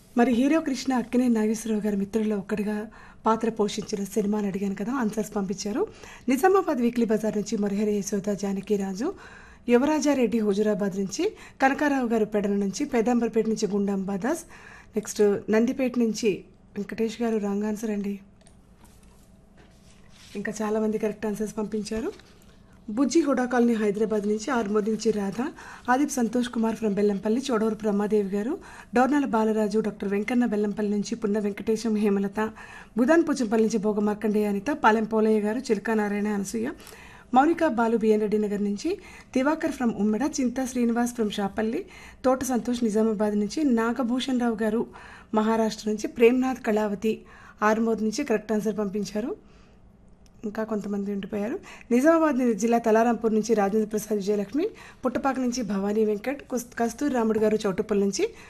మరి హీరో కృష్ణ అక్కినే నాగేశ్వరరావు గారి మిత్రుల్లో ఒక్కడిగా పాత్ర పోషించిన సినిమాని అడిగాను కదా ఆన్సర్స్ పంపించారు నిజామాబాద్ వీక్లీ బజార్ నుంచి మురహరి యశోద జానకిరాజు యువరాజారెడ్డి హుజురాబాద్ నుంచి కనకారావు గారు పెడన నుంచి పేదాంబర్పేట నుంచి గుండాంబాదాస్ నెక్స్ట్ నందిపేట నుంచి వెంకటేష్ గారు రాంగ్ ఆన్సర్ అండి ఇంకా చాలామంది కరెక్ట్ ఆన్సర్స్ పంపించారు బుజ్జి హుడా కాలనీ హైదరాబాద్ నుంచి ఆర్మూర్ నుంచి రాధ ఆదిప్ సంతోష్ కుమార్ ఫ్రం బెల్లంపల్లి చోడవరు రమాదేవి గారు డోర్నాల బాలరాజు డాక్టర్ వెంకన్న బెల్లంపల్లి నుంచి పున్న వెంకటేశం హేమలత బుధాన్ పూచంపల్లి నుంచి భోగ మార్కండేయ అనిత పాలెం పోలయ్య గారు చిలకా నారాయణ అనసూయ మౌనిక బాలు బిఎన్ రెడ్డి నగర్ నుంచి దివాకర్ ఫ్రం ఉమ్మడ చింతా శ్రీనివాస్ ఫ్రం షాపల్లి తోట సంతోష్ నిజామాబాద్ నుంచి నాగభూషణ్ రావు గారు మహారాష్ట్ర నుంచి ప్రేమ్నాథ్ కళావతి ఆర్మూర్ నుంచి కరెక్ట్ ఆన్సర్ పంపించారు ఇంకా కొంతమంది ఉండిపోయారు నిజామాబాద్ జిల్లా తలారాంపూర్ నుంచి రాజేంద్ర ప్రసాద్ విజయలక్ష్మి పుట్టపాక నుంచి భవానీ వెంకట్ కుస్- కస్తూరి రాముడు గారు చౌటుప్పల్ నుంచి